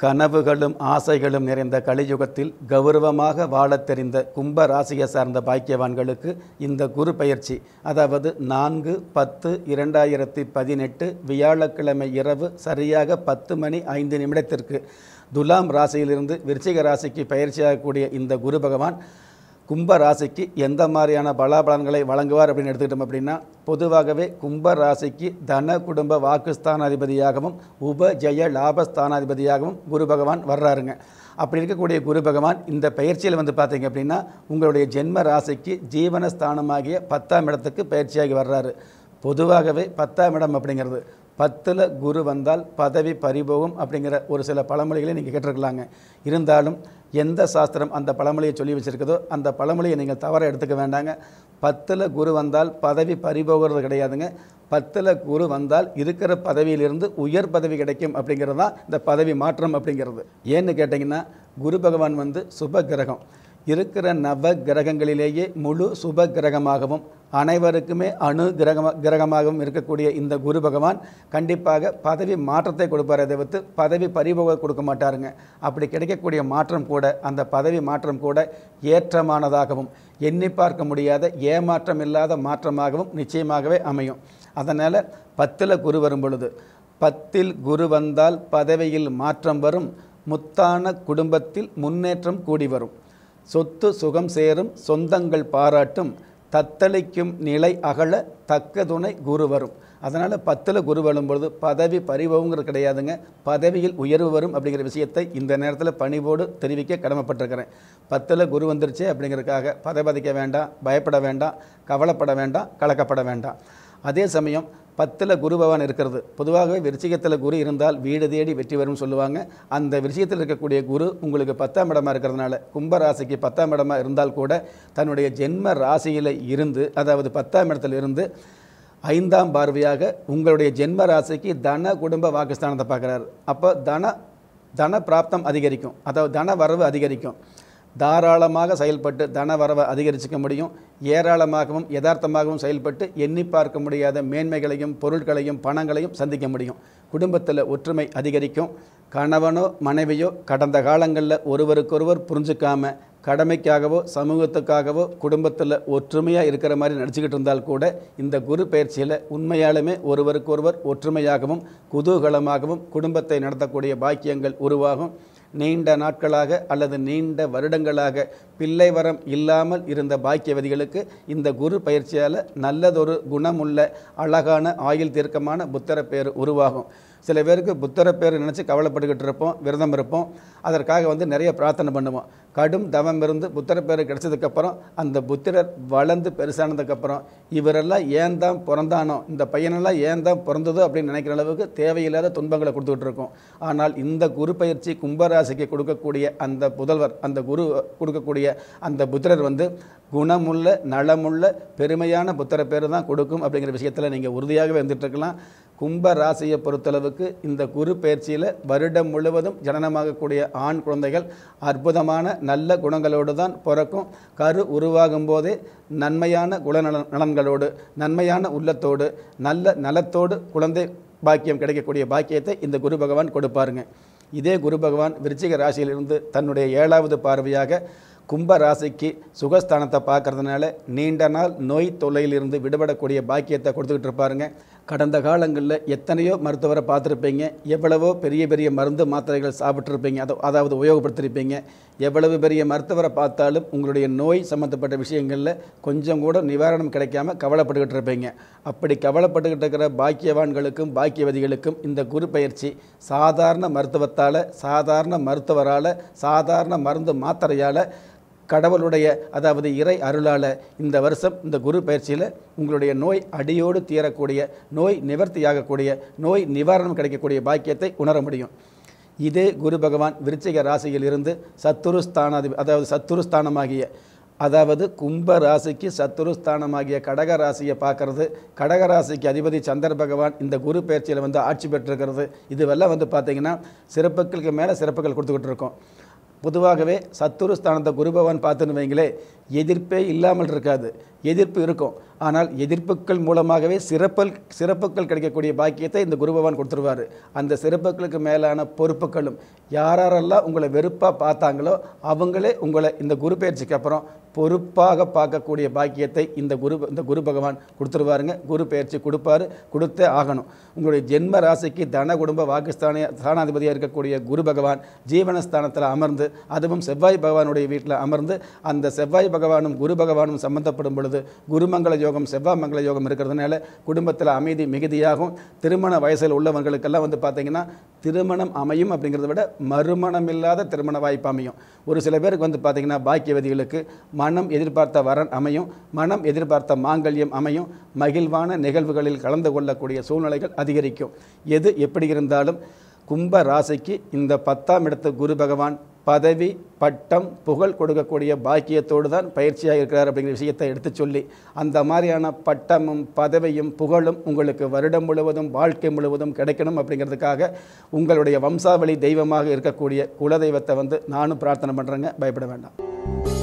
கனவுகளும் ஆசைகளும் நிறைந்த கலியுகத்தில் கௌரவமாக வாழத் தெரிந்த கும்ப ராசியை சார்ந்த பாக்கியவான்களுக்கு இந்த குரு பயிற்சி அதாவது நான்கு பத்து இரண்டாயிரத்தி பதினெட்டு வியாழக்கிழமை இரவு சரியாக பத்து மணி ஐந்து நிமிடத்திற்கு துலாம் ராசியிலிருந்து விருச்சிக ராசிக்கு பயிற்சியாகக்கூடிய இந்த குரு பகவான் கும்ப ராசிக்கு எந்த மாதிரியான பலாபலன்களை வழங்குவார் அப்படின்னு எடுத்துக்கிட்டோம் அப்படின்னா பொதுவாகவே கும்ப ராசிக்கு தன குடும்ப வாக்குஸ்தானாதிபதியாகவும் உபஜய லாபஸ்தானாதிபதியாகவும் குரு பகவான் வர்றாருங்க அப்படி இருக்கக்கூடிய குரு பகவான் இந்த பயிற்சியில் வந்து பார்த்தீங்க அப்படின்னா உங்களுடைய ஜென்ம ராசிக்கு ஜீவனஸ்தானமாகிய பத்தாம் இடத்துக்கு பயிற்சியாகி வர்றாரு பொதுவாகவே பத்தாம் இடம் அப்படிங்கிறது பத்தில் குரு வந்தால் பதவி பறிபோகும் அப்படிங்கிற ஒரு சில பழமொழிகளை நீங்கள் கேட்டிருக்கலாங்க இருந்தாலும் எந்த சாஸ்திரம் அந்த பழமொழியை சொல்லி வச்சுருக்குதோ அந்த பழமொழியை நீங்கள் தவற எடுத்துக்க வேண்டாங்க பத்தில் குரு வந்தால் பதவி பறிபோகிறது கிடையாதுங்க பத்தில் குரு வந்தால் இருக்கிற பதவியிலிருந்து உயர் பதவி கிடைக்கும் அப்படிங்கிறது தான் இந்த பதவி மாற்றம் அப்படிங்கிறது ஏன்னு கேட்டிங்கன்னா குரு பகவான் வந்து சுப கிரகம் இருக்கிற நவ கிரகங்களிலேயே முழு சுப கிரகமாகவும் அனைவருக்குமே அணு கிரகம கிரகமாகவும் இருக்கக்கூடிய இந்த குரு பகவான் கண்டிப்பாக பதவி மாற்றத்தை கொடுப்பாரே தவிர்த்து பதவி பறிபோக கொடுக்க மாட்டாருங்க அப்படி கிடைக்கக்கூடிய மாற்றம் கூட அந்த பதவி மாற்றம் கூட ஏற்றமானதாகவும் எண்ணி பார்க்க முடியாத ஏமாற்றம் இல்லாத மாற்றமாகவும் நிச்சயமாகவே அமையும் அதனால் பத்தில் குரு வரும் பொழுது பத்தில் குரு வந்தால் பதவியில் மாற்றம் வரும் முத்தான குடும்பத்தில் முன்னேற்றம் கூடி வரும் சொத்து சுகம் சேரும் சொந்தங்கள் பாராட்டும் தத்தளிக்கும் நிலை அகல தக்க துணை குரு வரும் அதனால் பத்தில் குரு வரும்பொழுது பதவி பறிவுங்கிறது கிடையாதுங்க பதவியில் உயர்வு வரும் அப்படிங்கிற விஷயத்தை இந்த நேரத்தில் பணிவோடு தெரிவிக்க கடமைப்பட்டிருக்கிறேன் பத்தில் குரு வந்துருச்சு அப்படிங்கிறதுக்காக பதபதிக்க வேண்டாம் பயப்பட வேண்டாம் கவலைப்பட வேண்டாம் கலக்கப்பட வேண்டாம் அதே சமயம் பத்தில் குரு பகவான் இருக்கிறது பொதுவாகவே விருச்சிகத்தில் குரு இருந்தால் வீடு தேடி வெற்றி வரும்னு சொல்லுவாங்க அந்த விருச்சிகத்தில் இருக்கக்கூடிய குரு உங்களுக்கு பத்தாம் இடமா இருக்கிறதுனால கும்ப ராசிக்கு பத்தாம் இடமா இருந்தால் கூட தன்னுடைய ஜென்ம ராசியில் இருந்து அதாவது பத்தாம் இடத்துல இருந்து ஐந்தாம் பார்வையாக உங்களுடைய ஜென்ம ராசிக்கு தன குடும்ப வாக்குஸ்தானத்தை பார்க்குறாரு அப்போ தன தன பிராப்தம் அதிகரிக்கும் அதாவது தன வரவு அதிகரிக்கும் தாராளமாக செயல்பட்டு தன வரவை அதிகரிச்சிக்க முடியும் ஏராளமாகவும் யதார்த்தமாகவும் செயல்பட்டு எண்ணி பார்க்க முடியாத மேன்மைகளையும் பொருட்களையும் பணங்களையும் சந்திக்க முடியும் குடும்பத்தில் ஒற்றுமை அதிகரிக்கும் கணவனோ மனைவியோ கடந்த காலங்களில் ஒருவருக்கொருவர் புரிஞ்சுக்காம கடமைக்காகவோ சமூகத்துக்காகவோ குடும்பத்தில் ஒற்றுமையாக இருக்கிற மாதிரி நடிச்சுக்கிட்டு இருந்தால் கூட இந்த குரு பயிற்சியில் உண்மையாலுமே ஒருவருக்கொருவர் ஒற்றுமையாகவும் குதூகலமாகவும் குடும்பத்தை நடத்தக்கூடிய பாக்கியங்கள் உருவாகும் நீண்ட நாட்களாக அல்லது நீண்ட வருடங்களாக பிள்ளை வரம் இல்லாமல் இருந்த பாக்கியவதிகளுக்கு இந்த குரு பயிற்சியால் நல்லதொரு குணமுள்ள அழகான ஆயுள் தீர்க்கமான புத்தர பேர் உருவாகும் சில பேருக்கு புத்தர பேர் நினச்சி கவலைப்பட்டுக்கிட்டு இருப்போம் விரதம் இருப்போம் அதற்காக வந்து நிறைய பிரார்த்தனை பண்ணுவோம் கடும் தவம் இருந்து புத்தர பேர் கிடைச்சதுக்கப்புறம் அந்த புத்திரர் வளர்ந்து பெருசானதுக்கப்புறம் இவரெல்லாம் ஏன் தான் பிறந்தானோ இந்த பையனெல்லாம் ஏன் தான் பிறந்ததோ அப்படின்னு நினைக்கிற அளவுக்கு தேவையில்லாத துன்பங்களை கொடுத்துக்கிட்டு இருக்கோம் ஆனால் இந்த குரு பயிற்சி கும்பராசிக்கு கொடுக்கக்கூடிய அந்த புதல்வர் அந்த குரு கொடுக்கக்கூடிய அந்த புத்திரர் வந்து குணமுள்ள நலமுள்ள பெருமையான புத்திர பேர் தான் கொடுக்கும் அப்படிங்கிற விஷயத்தில் நீங்கள் உறுதியாகவே வந்துட்டு இருக்கலாம் கும்ப ராசியை பொறுத்தளவுக்கு இந்த குரு பயிற்சியில் வருடம் முழுவதும் ஜனனமாகக்கூடிய ஆண் குழந்தைகள் அற்புதமான நல்ல குணங்களோடு தான் பிறக்கும் கரு உருவாகும் போதே நன்மையான குணநல நலன்களோடு நன்மையான உள்ளத்தோடு நல்ல நலத்தோடு குழந்தை பாக்கியம் கிடைக்கக்கூடிய பாக்கியத்தை இந்த குரு பகவான் கொடுப்பாருங்க இதே குரு பகவான் விருச்சிக ராசியிலிருந்து தன்னுடைய ஏழாவது பார்வையாக கும்ப ராசிக்கு சுகஸ்தானத்தை பார்க்கறதுனால நீண்ட நாள் நோய் தொல்லையிலிருந்து விடுபடக்கூடிய பாக்கியத்தை கொடுத்துக்கிட்டு இருப்பாருங்க கடந்த காலங்களில் எத்தனையோ மருத்துவரை பார்த்துருப்பீங்க எவ்வளவோ பெரிய பெரிய மருந்து மாத்திரைகள் சாப்பிட்ருப்பீங்க அதை அதாவது உபயோகப்படுத்திருப்பீங்க எவ்வளவு பெரிய மருத்துவரை பார்த்தாலும் உங்களுடைய நோய் சம்மந்தப்பட்ட விஷயங்களில் கொஞ்சம் கூட நிவாரணம் கிடைக்காம கவலைப்பட்டுக்கிட்டு இருப்பீங்க அப்படி கவலைப்பட்டுக்கிட்டு இருக்கிற பாக்கியவான்களுக்கும் பாக்கியவதிகளுக்கும் இந்த குரு பயிற்சி சாதாரண மருத்துவத்தால் சாதாரண மருத்துவரால் சாதாரண மருந்து மாத்திரையால் கடவுளுடைய அதாவது இறை அருளால் இந்த வருஷம் இந்த குரு பயிற்சியில் உங்களுடைய நோய் அடியோடு தீரக்கூடிய நோய் நிவர்த்தியாகக்கூடிய நோய் நிவாரணம் கிடைக்கக்கூடிய பாக்கியத்தை உணர முடியும் இதே குரு பகவான் விருச்சிக ராசியில் இருந்து சத்துரு ஸ்தானாதி அதாவது சத்துரு ஸ்தானமாகிய அதாவது கும்ப ராசிக்கு சத்துரு ஸ்தானமாகிய கடக ராசியை பார்க்கறது கடக ராசிக்கு அதிபதி சந்திர பகவான் இந்த குரு பயிற்சியில் வந்து ஆட்சி பெற்றிருக்கிறது இதுவெல்லாம் வந்து பார்த்திங்கன்னா சிறப்புகளுக்கு மேலே சிறப்புகள் கொடுத்துக்கிட்டு இருக்கோம் பொதுவாகவே சத்துரு ஸ்தானத்தை குரு பகவான் பார்த்துன்னு வைங்களே எதிர்ப்பே இல்லாமல் இருக்காது எதிர்ப்பு இருக்கும் ஆனால் எதிர்ப்புகள் மூலமாகவே சிறப்பல் சிறப்புகள் கிடைக்கக்கூடிய பாக்கியத்தை இந்த குரு பகவான் கொடுத்துருவார் அந்த சிறப்புகளுக்கு மேலான பொறுப்புகளும் யாரெல்லாம் உங்களை வெறுப்பாக பார்த்தாங்களோ அவங்களே உங்களை இந்த குரு பயிற்சிக்கு அப்புறம் பொறுப்பாக பார்க்கக்கூடிய பாக்கியத்தை இந்த குரு இந்த குரு பகவான் கொடுத்துருவாருங்க குரு பயிற்சி கொடுப்பாரு கொடுத்தே ஆகணும் உங்களுடைய ஜென்ம ராசிக்கு தன குடும்ப வாக்குஸ்தான ஸ்தானாதிபதியாக இருக்கக்கூடிய குரு பகவான் ஜீவனஸ்தானத்தில் அமர்ந்து அதுவும் செவ்வாய் பகவானுடைய வீட்டில் அமர்ந்து அந்த செவ்வாய் பகவானும் குரு பகவானும் சம்பந்தப்படும் பொழுது குருமங்கள யோகம் செவ்வாய் மங்கள யோகம் இருக்கிறதுனால குடும்பத்தில் அமைதி மிகுதியாகும் திருமண வயசில் உள்ளவங்களுக்கெல்லாம் வந்து பார்த்தீங்கன்னா திருமணம் அமையும் அப்படிங்கிறத விட மறுமணம் இல்லாத திருமண வாய்ப்பு அமையும் ஒரு சில பேருக்கு வந்து பார்த்தீங்கன்னா பாக்கியவதிகளுக்கு மனம் எதிர்பார்த்த வரன் அமையும் மனம் எதிர்பார்த்த மாங்கல்யம் அமையும் மகிழ்வான நிகழ்வுகளில் கலந்து கொள்ளக்கூடிய சூழ்நிலைகள் அதிகரிக்கும் எது எப்படி இருந்தாலும் கும்ப ராசிக்கு இந்த பத்தாம் இடத்து குரு பகவான் பதவி பட்டம் புகழ் கொடுக்கக்கூடிய பாக்கியத்தோடு தான் பயிற்சியாக இருக்கிறார் அப்படிங்கிற விஷயத்தை எடுத்து சொல்லி அந்த மாதிரியான பட்டமும் பதவியும் புகழும் உங்களுக்கு வருடம் முழுவதும் வாழ்க்கை முழுவதும் கிடைக்கணும் அப்படிங்கிறதுக்காக உங்களுடைய வம்சாவளி தெய்வமாக இருக்கக்கூடிய குலதெய்வத்தை வந்து நானும் பிரார்த்தனை பண்ணுறேங்க பயப்பட வேண்டாம்